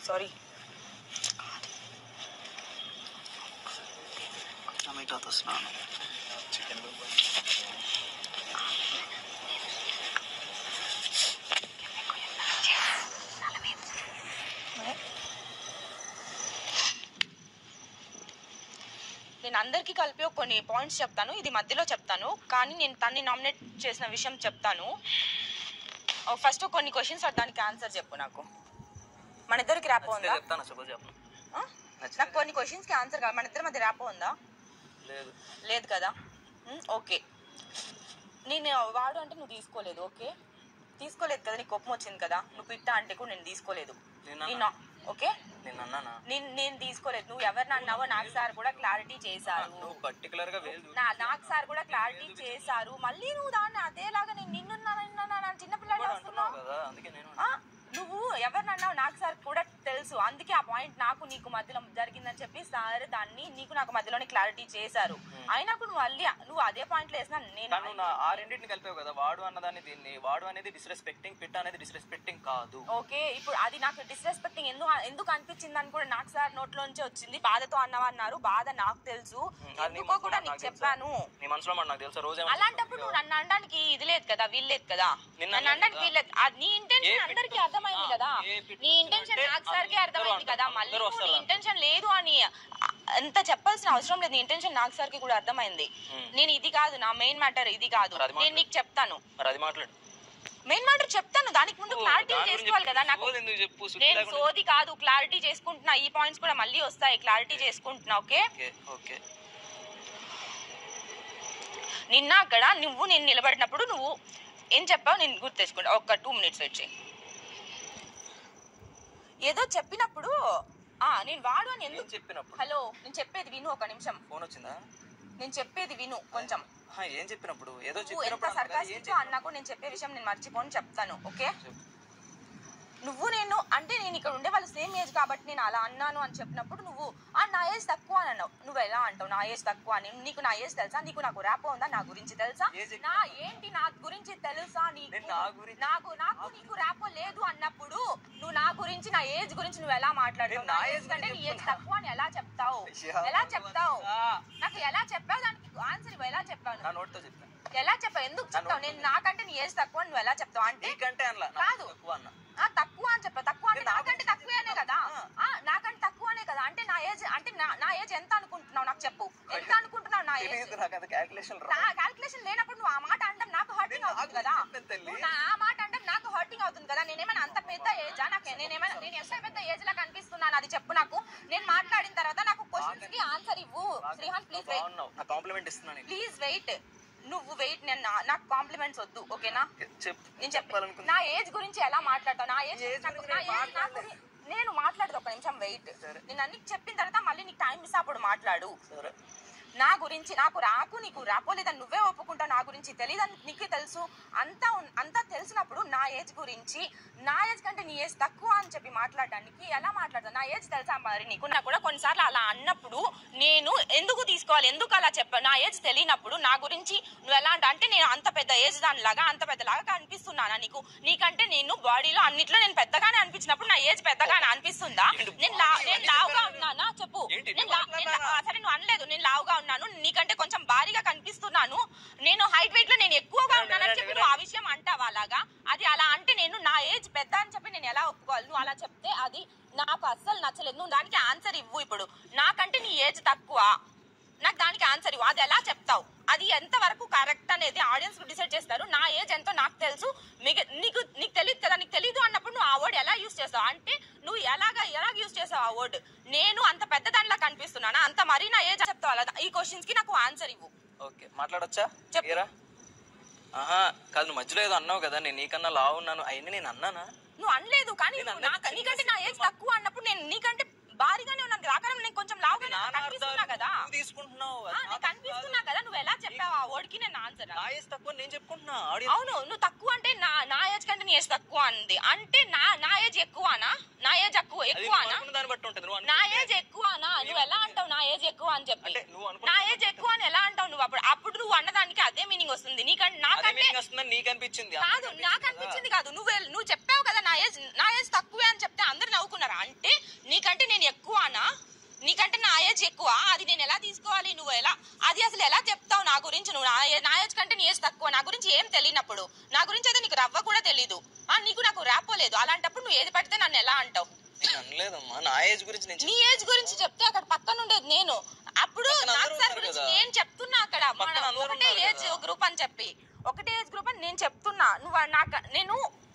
Sorry టమాటాతో స్నానం chicken నేను అందరికీ కలిపి ఒక కొన్ని పాయింట్స్ చెప్తాను ఇది మధ్యలో చెప్తాను కానీ నేను తన్ని నామినేట్ చేసిన విషయం చెప్తాను ఫస్ట్ కొన్ని క్వశ్చన్స్ దానికి ఆన్సర్ చెప్పు నాకు మన ఇద్దరికి ర్యాపో ఉందా చెప్తాను సపోజ్ చెప్పను ఆ? నచ్చితే నాకు కొన్ని క్వశ్చన్స్కి ఆన్సర్ కావాలి మన ఇద్దరి మధ్య ర్యాపో ఉందా లేదు లేదు కదా ఉమ్, ఓకే నేను వాడు అంటే నువ్వు తీసుకోలేదు ఓకే తీసుకోలేదు కదా నీకు కోపం వచ్చింది కదా నువ్వు పిట్ట అంటే కూడా నేను తీసుకోలేదు నేను నేను ఓకే నేను అన్నానా నేను నేను తీసుకోలేదు నువ్వు ఎవరిని అన్నావో నాకు సార్ కూడా క్లారిటీ చేశారు నువ్వు పర్టికులర్ గా వేలు నా నాకు సార్ కూడా క్లారిటీ చేశారు మళ్ళీ నువ్వు దాన్ని అదేలాగా నేను నిన్నున్నాను చిన్నపిల్లలు కూడా వస్తున్నావు అంటున్నావు కదా అందుకే నేను ఆ, నువ్వు ఎవరినన్నావు నాకు సార్ కూడా తెలుసు అందుకే ఆ పాయింట్ నాకు నీకు మధ్యలో జరిగిందని చెప్పి సార్ దాన్ని నీకు నాకు మధ్యలోనే క్లారిటీ చేశారు అయినా కూడా నువ్వు మళ్ళీ నువ్వు అదే పాయింట్ లో వేసినా నేను తను నా ఆ రెండింటిని కలిపావు కదా వాడు అన్నదాన్ని దీన్ని వాడు అనేది డిస్రెస్పెక్టింగ్ పిట్ట అనేది డిస్రెస్పెక్టింగ్ కాదు ఓకే ఇప్పుడు అది నాకు డిస్రెస్పెక్టింగ్ ఎందుకు ఎందుకు అనిపించింది అని కూడా నాకు సార్ నోట్లోంచి వచ్చింది బాధతో అన్నవా అన్నారు బాధ నాకు తెలుసు అది నీ ఎందుకో మనసులో కూడా నాకు నీకు తెలుసా? చెప్పాను నీ మనసులో మాట నాకు తెలుసా రోజే అలాంటప్పుడు నువ్వు నన్ను అనడానికి ఇది లేదు కదా వీల్లేదు కదా నిన్ను నన్ను అనడానికి అనలేదు వీల్లేదు అది నీ ఇంటెన్షన్ ఏ అందరికీ పిట్టు- అర్థమైంది ఆ, కదా ఏ పిట్టు నీ ఇంటెన్షన్ అంటే నాకు సార్కి అందరూ అర్థమైంది కదా అంటారు, మళ్ళీ అందరూ నువ్వు నీ వస్తారు. ఇంటెన్షన్ లేదు అని అంత చెప్పాల్సిన అవసరం లేదు నీ ఇంటెన్షన్ నాకు సార్కి కూడా అర్థమైంది Hmm. నేను ఇది కాదు నా మెయిన్ మ్యాటర్ ఇది కాదు మరి అది నేను నీకు చెప్తాను మరి అది మాట్లాడు మెయిన్ మ్యాటర్ చెప్తాను దానికి ముందు క్లారిటీ దాని గురించి చేసుకోవాలి కదా నాకు సోది ఎందుకు చెప్పు సుత్తి నేను లేకుండా- సోది కాదు క్లారిటీ చేసుకుంటున్నా ఈ పాయింట్స్ కూడా మళ్ళీ వస్తాయి క్లారిటీ చేసుకుంటున్నా ఓకే ఓకే ఓకే నిన్న అక్కడ నువ్వు నేను నిలబడినప్పుడు నువ్వు ఏం చెప్పావు నేను గుర్తు తెచ్చుకుంటా ఒక టూ మినిట్స్ వెయిట్ చేయి ఏదో చెప్పినప్పుడు ఆ నేను వాడు అని ఎందుకు నేను చెప్పినప్పుడు హలో నేను చెప్పేది విను ఒక నిమిషం ఫోన్ వచ్చిందా నేను చెప్పేది విను కొంచెం ఆహా, ఏం చెప్పినప్పుడు ఏదో నువ్వు ఎంత చెప్పినప్పుడు అన్నా కదా, ఏం సర్కాస్టిక్ అన్నాకు నేను చెప్పే విషయం నేను మర్చిపోని చెప్తాను ఓకే చెప్పు. నువ్వు నేను అంటే నేను ఇక్కడ ఉండే వాళ్ళు సేమ్ ఏజ్ కాబట్టి నేను అలా అన్నాను అని చెప్పినప్పుడు నువ్వు ఆ నా ఏజ్ తక్కువ అని అన్నావు నువ్వు ఎలా అంటావు నా ఏజ్ తక్కువ అని నీకు నా ఏజ్ తెలుసా నీకు నాకు ర్యాపో ఉందా నా గురించి తెలుసా ఏజ్ ఎక్కువ. నా ఏంటి నా గురించి తెలుసా నీకు నేను నా గురించి- నాకు నాకు నీకు ర్యాపో లేదు అన్నప్పుడు నువ్వు నా గురించి నా ఏజ్ గురించి నువ్వు ఎలా మాట్లాడతావు నేను నా నా ఏజ్ ఏజ్ కంటే నీ గురించి ఏజ్ తక్కువ అని ఎలా చెప్తావు అయ్యా, ఎలా చెప్తావు ఆ, నాకు ఎలా చెప్పావు దానికి ఆన్సర్ ఇవ్వు ఎలా చెప్పావు నా నోట్తో చెప్పాను ఎలా చెప్పావు ఎందుకు చెప్తావు నేను నాకంటే నీ ఏజ్ తక్కువ అని నువ్వు ఎలా చెప్తావు అంటే నీకంటే అనలా కాదు. తక్కువ అన్న ఆ తక్కువ అని చెప్పా తక్కువ అంటే నేను నా నాకంటే గురించి తక్కువేనే కదా ఆ నాకంటే తక్కువనే కదా అంటే నా ఏజ్ అంటే నా నా ఏజ్ ఎంత అనుకుంటున్నావు నాకు చెప్పు ఎంత అనుకుంటున్నావు నా ఏజ్ తెలియదు నాకు అది క్యాల్కులేషన్ నా క్యాల్కులేషన్ లేనప్పుడు నువ్వు ఆ మాట అనడం నాకు హర్టింగ్ నేను అవుతుంది నా కదా గురించి చెప్పాను తల్లి. నువ్వు నా ఆ మాట అనడం నాకు హర్టింగ్ అవుతుంది కదా నేనేమైనా అంత పెద్ద ఏజా నాకు నేనేమైనా నేను ఎంత పెద్ద ఏజ్ లా కనిపిస్తున్నాను అది చెప్పు నాకు నేను మాట్లాడిన తర్వాత నాకు క్వశ్చన్స్ కి ఆన్సర్ ఇవ్వు శ్రీహాన్ ప్లీజ్ వెయిట్ బాగున్నావు నా కాంప్లిమెంట్ ఇస్తున్నాను నీకు. ప్లీజ్ వెయిట్ నువ్వు వెయిట్ నేను నా- నాకు కాంప్లిమెంట్స్ వద్దు ఓకేనా చెప్పు నేను చెప్పాలనుకున్నా చెప్పాలనుకున్నా నా ఏజ్ గురించి ఎలా మాట్లాడతావు నా ఏజ్ నీ ఏజ్ నాకు- గురించి నా నేను ఏజ్ నాకు మాట్లాడలే. నేను మాట్లాడదు ఒక నిమిషం వెయిట్ సరే. నేను అన్ని చెప్పిన తర్వాత మళ్ళీ నీకు టైం ఇస్తా అప్పుడు మాట్లాడు సరే నా గురించి నాకు రాకు నీకు రాపోలేదని నువ్వే ఒప్పుకుంటావు నా గురించి తెలియదని నీకే తెలుసు అంతా ఉన్- అంతా తెలిసినప్పుడు నా ఏజ్ గురించి నా ఏజ్ కంటే నీ ఏజ్ తక్కువ అని చెప్పి మాట్లాడడానికి ఎలా మాట్లాడతావు నా ఏజ్ తెలుసా మరి నీకు నాకు కూడా కొన్నిసార్లు అలా అన్నప్పుడు నేను ఎందుకు తీసుకోవాలి ఎందుకు అలా చెప్పాను నా ఏజ్ తెలియనప్పుడు నా గురించి నువ్వు ఎలా అంట అంటే నేను అంత పెద్ద ఏజ్ దానిలాగా అంత పెద్దలాగా కనిపిస్తున్నానా నీకు నీకంటే నేను బాడీలో అన్నిట్లో నేను పెద్దగానే అనిపించినప్పుడు నా ఏజ్ పెద్దగానే అనిపిస్తుందా ఏంటి నేను లా- body నేను అన్ని లావుగా చెప్పారు? ఉన్నానా చెప్పు ఏంటి నేను లా- నేను లా- మాట్లాడనా? సరే నువ్వు అనలేదు నేను లావుగా ఉన్నాను నీకంటే కొంచెం భారీగా కనిపిస్తున్నాను నేను హైట్ వెయిట్ లో నేను ఎక్కువగా వినండి, ఉన్నానని వినండి, చెప్పి నువ్వు ఆ విషయం అంటావా అలాగా అది అలా అంటే నేను నా ఏజ్ పెద్ద అని చెప్పి నేను ఎలా ఒప్పుకోవాలి నువ్వు అలా చెప్తే అది నాకు అస్సలు నచ్చలేదు నువ్వు దానికి ఆన్సర్ ఇవ్వు ఇప్పుడు నాకంటే నీ ఏజ్ తక్కువ నాకు దానికి ఆన్సర్ ఇవ్వు అది ఎలా చెప్తావు అది ఎంత వరకు కరెక్ట్ అనేది ఆడియన్స్ డిసైడ్ చేస్తారు నా ఏజ్ ఎంతో నాకు తెలుసు మిగ నీకు నీకు తెలియదు కదా నీకు తెలీదు అన్నప్పుడు నువ్వు ఆ వర్డ్ ఎలా యూస్ చేస్తావు అంటే నువ్వు ఎలాగా ఎలాగ యూస్ చేస్తావు ఆ వర్డ్ నేను అంత పెద్ద దానిలా కనిపిస్తున్నానా అంత మరీ నా ఏజ్ చెప్తావు అలా ఈ క్వశ్చన్స్ కి నాకు ఆన్సర్ ఇవ్వు ఓకే మాట్లాడొచ్చా చెప్పు. ఏరా ఆహా కాదు నువ్వు మధ్యలో ఏదో అన్నావు కదా నేను నీకన్నా లావు ఉన్నాను అయినా నేను అన్నానా నువ్వు అనలేదు కానీ నేను నువ్వు అన్నది నాక- నీకంటే నా ఏజ్ తక్కువ అన్నప్పుడు నేను నీకంటే భారీగానే ఉన్నాను రాకడం నేను కొంచెం లావుగా నాన్న కనిపిస్తున్నా అర్థాలు కదా నువ్వు తీసుకుంటున్నావు ఆ, అది నేను నాకు కనిపిస్తున్నా కదా నువ్వు ఎలా చెప్పావు ఆ వర్డ్ కి నేను ఆన్సర్ నా ఏజ్ తక్కువ నేను చెప్పుకుంటున్నా ఆడియన్స్ అవును నువ్వు తక్కువ అంటే నా నా ఏజ్ కంటే నీ ఏజ్ తక్కువ అంది అంటే నా నా ఏజ్ ఎక్కువనా నా ఏజ్ ఎక్కువ అది ఎక్కువనా నువ్వు అనుకున్న దాన్ని బట్టి ఉంటుంది నువ్వు నా అనుకుంటే- ఏజ్ ఎక్కువనా నువ్వు ఎలా అంటావు నా ఏజ్ ఎక్కువ అని చెప్పి అంటే నువ్వు అనుకున్న నా ఏజ్ ఎక్కువ అని ఎలా అంటావు నువ్వు అప్పుడు అప్పుడు నువ్వు అన్నదానికి అదే మీనింగ్ వస్తుంది నీకంటే అదే నాకంటే మీనింగ్ వస్తుందని నీకు అనిపించింది కాదు నాకు అనిపించింది కాదు నువ్వు నువ్వు చెప్పావు కదా నా ఏజ్ నా ఏజ్ తక్కువే అని చెప్తే అందరు నవ్వుకున్నారు అంటే తక్కువ అది నేను ఎలా తీసుకోవాలి నువ్వు ఎలా అది అసలు ఎలా చెప్తావు నా గురించి నువ్వు నా ఏ- నా ఏజ్ కంటే నీ ఏజ్ తక్కువ నా గురించి ఏం తెలియనప్పుడు నా గురించి అయితే నీకు రవ్వ కూడా తెలీదు ఆ నీకు నాకు రాపోలేదు అలాంటప్పుడు నువ్వు ఏది పడితే నన్ను ఎలా అంటావు నేను అనలేదమ్మా నా ఏజ్ గురించి నేను నీ ఏజ్ గురించి చెప్తే అక్కడ పక్కన ఉండేది నేను అప్పుడు పక్కన నాకు అందరూ సార్ ఉన్నారు గురించి కదా. నేను చెప్తున్నా అక్కడ పక్కన మన అందరూ ఒకటే ఉన్నారు ఏజ్ కదా. గ్రూప్ అని చెప్పి ఒకటే ఏజ్ గ్రూప్ అని నేను చెప్తున్నా నువ్వు నాకు నేను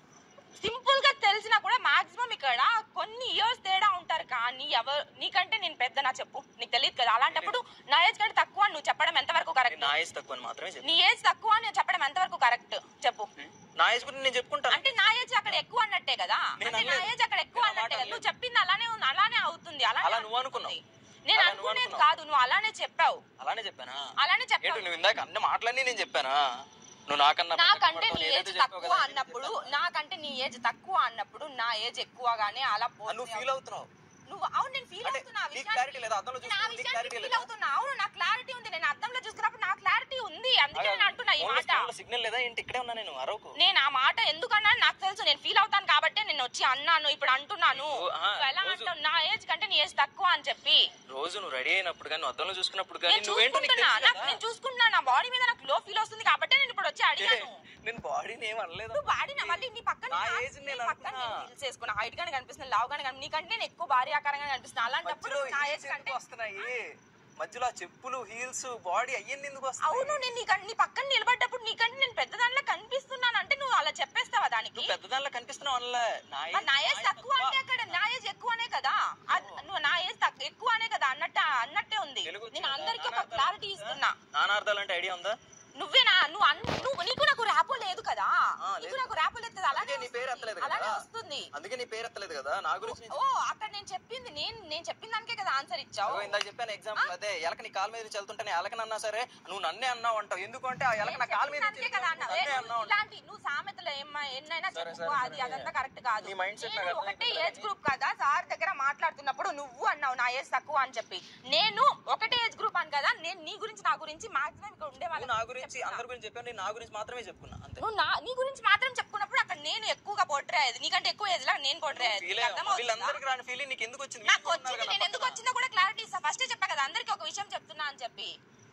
సింపుల్ గా తెలిసినా కూడా మాక్సిమం ఇక్కడ కొన్ని ఇయర్స్ తేడా ఉంటారు కానీ ఎవరు నీకంటే నేను పెద్ద నా చెప్పు నీకు తెలియదు కదా అలాంటప్పుడు నా ఏజ్ కంటే తక్కువ అని నువ్వు చెప్పడం ఎంతవరకు నేను కరెక్ట్ నా ఏజ్ తక్కువ అని మాత్రమే చెప్పాను నీ ఏజ్ తక్కువ అని చెప్పడం ఎంతవరకు కరెక్ట్ చెప్పు నా ఏజ్ గురించి నేను చెప్పుకుంటాను అంటే నా ఏజ్ అక్కడ ఎక్కువ అన్నట్టే కదా నేను అంటే నా అనలేదు. ఏజ్ అక్కడ ఎక్కువ నేను ఆ మాట అన్నట్టే కదా అనలేదు. నువ్వు చెప్పింది అలానే ఉంది అలానే అవుతుంది అలానే అలా నువ్వు అనిపిస్తుంది. అనుకున్నావు. నేను అలా నువ్వు అనుకునేది అనుకున్నావు. కాదు నువ్వు అలానే చెప్పావు అలానే చెప్పానా అలానే ఏంటి చెప్పావు నువ్వు ఇందాక అన్ని మాటలన్నీ నేను చెప్పానా నువ్వు నాకన్నా పెద్ద నాకంటే కనబడతావు, నీ నేనైతే ఏజ్ చెప్పావు తక్కువ కదా, నేను అన్నప్పుడు చెప్పాను. నాకంటే నీ ఏజ్ తక్కువ అన్నప్పుడు నా ఏజ్ ఎక్కువగానే అలా ఆ, నువ్వు పోతే ఫీల్ అవుతున్నావు నువ్వు అవును నేను ఫీల్ అంటే అవుతున్నా ఆ నీకు విషయానికి- క్లారిటీ లేదా అర్థంలో నేను ఆ చూసుకుని నీకు విషయానికి క్లారిటీ ఫీల్ లేదా అవుతున్నా అవును నాకు క్లారిటీ ఉంది నేను అర్థంలో చూసుకున్నప్పుడు నాకు క్లారిటీ ఉంది అందుకే నేను అంటున్నా ఈ మాట సిగ్నల్ లేదా ఏంటి ఇక్కడే ఉన్నా నేను అరవకు నేను ఆ మాట ఎందుకన్నా నాకు తెలుసు నేను ఫీల్ అవుతాను కాబట్టి నేను వచ్చి అన్నాను ఇప్పుడు అంటున్నాను ఓ, ఆహా, నువ్వు ఎలా రోజు- అంటావు నా ఏజ్ కంటే నీ ఏజ్ తక్కువ అని చెప్పి రోజు నువ్వు రెడీ అయినప్పుడు కానీ నువ్వు అద్దంలో చూసుకున్నప్పుడు కానీ నేను నువ్వేంటో నీకు చూసుకుంటున్నా తెలుసు నాకు కదా. నేను చూసుకుంటున్నా నా బాడీ మీద నాకు లో ఫీల్ వస్తుంది కాబట్టి నేను ఇప్పుడు వచ్చి అడిగాను నేను బాడీని ఏం అనలేదు నువ్వు బాడీనా మళ్ళీ నీ పక్కన నా నా- ఏజ్ నీ నేను పక్కన అంటున్నా. నేను heels వేసుకున్నా హైట్ గానే కనిపిస్తుంది లావ్ గానే కనిపి నీకంటే నేను ఎక్కువ భారీ ఆకారంగా కనిపిస్తున్నా అలాంటప్పుడు మధ్యలో నా heels ఏజ్ కంటే ఎందుకు వస్తున్నాయి మధ్యలో ఆ చెప్పులు హీల్స్ బాడీ అయ్యింది ఎందుకు వస్తాయి అవును నేను నీ నీ పక్కన నిలబడ్డప్పుడు నీకంటే నేను పెద్ద దానిలో కనిపిస్తున్నాను అంటే నువ్వు అలా చెప్పేస్తావా దానికి నువ్వు పెద్దదానిలో కనిపిస్తున్నావు అనలే నా మరి ఏజ్ నా ఏజ్ తక్కువ అంటే అక్కడ నా ఏజ్ ఎక్కువనే కదా అద్- నువ్వు నా ఏజ్ తక్కువ ఎక్కువనే కదా అన్నట్టు అన్నట్టే ఉంది తెలుగు నేను వచ్చిందా? అందరికీ ఒక నానార్థాలు క్లారిటీ ఉందా? ఇస్తున్నా నానార్థాలు అంటే ఐడియా ఉందా నువ్వే నా నువ్వు అన్- నువ్వు నీకు నాకు ర్యాపో లేదు కదా ఆ, నీకు లేదు. నాకు ర్యాపో లేదు కదా అలానే అందుకే నీ పేరు వస్తుంది. ఎత్తలేదు అలానే కదా. వస్తుంది అందుకే నీ పేరు ఎత్తలేదు కదా నా గురించి నేను ఓ అక్కడ నేను చెప్పింది నేను నేను చెప్పిన దానికే కదా ఆన్సర్ ఇచ్చావు అదిగో ఇందాక చెప్పాను ఎగ్జాంపుల్ అదే ఎలక నీ కాలు మీద వెళ్తుంటే ఎలకనన్నా సరే నువ్వు నన్నే అన్నావు అంటావు ఎందుకంటే ఆ ఎలక నా కాలు మీద అందుకే కదా అన్నావు. ఏ, నన్నే నువ్వు అన్నావు అంటావు. ఇలాంటి నువ్వు సామెతలు ఏమ్మా ఎన్నైనా సరే, చెప్పుకో సరే, అది సరే. అదంతా కరెక్ట్ కాదు నీ mindset నేను నాకు ఒకటే అర్థమైపోతుంది ఏజ్ గ్రూప్ కదా సార్ దగ్గర మాట్లాడుతున్నప్పుడు నువ్వు అన్నావు నా ఏజ్ తక్కువ అని చెప్పి నేను ఒకటే ఏజ్ గ్రూప్ అని కదా నేను నీ గురించి నా గురించి మాక్సిమం ఇక్కడ ఉండే నువ్వు నా వాళ్ళ గురించి అందరి గురించి చెప్పాను నేను నా గురించి మాత్రమే చెప్పుకున్నా అంతే నువ్వు నా నీ గురించి మాత్రం చెప్పుకున్నప్పుడు అక్కడ నేను ఎక్కువగా పోట్రే అయ్యేది నీకంటే ఎక్కువ ఏజ్ లాగా నేను పోట్రే అయ్యేది ఫీల్ నీకు అర్థమవుతుందా? వీళ్ళందరికీ రాని ఫీలింగ్ నీకు ఎందుకు వచ్చింది నాకు వీళ్ళు ఉన్నారు వచ్చింది కదా నేను ఎందుకు పక్కన. వచ్చిందో కూడా క్లారిటీ ఇస్తా ఫస్టే చెప్పా కదా అందరికి ఒక విషయం చెప్తున్నా అని చెప్పి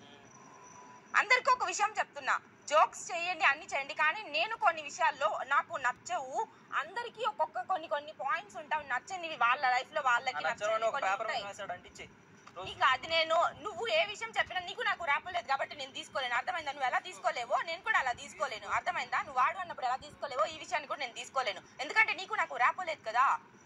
అందరికీ ఒక విషయం చెప్తున్నా జోక్స్ చేయండి అన్ని చేయండి కానీ నేను కొన్ని విషయాల్లో నాకు నచ్చవు అందరికీ ఒక్కొక్క కొన్ని కొన్ని పాయింట్స్ ఉంటాయి నచ్చనివి వాళ్ళ లైఫ్ లో వాళ్ళకి ఆ నచ్చని నచ్చనివి ఒక కొన్ని పేపర్ ఉంటాయి. రాశాడు అంటే ఇచ్చేయ్. రోజు నీకు అది నేను నువ్వు ఏ విషయం చెప్పినా నీకు నాకు రాపలేదు కాబట్టి నేను తీసుకోలేను అర్థమైందా నువ్వు ఎలా తీసుకోలేవో నేను కూడా అలా తీసుకోలేను అర్థమైందా నువ్వు వాడు అన్నప్పుడు ఎలా తీసుకోలేవో ఈ విషయాన్ని కూడా నేను తీసుకోలేను ఎందుకంటే నీకు నాకు రాపలేదు కదా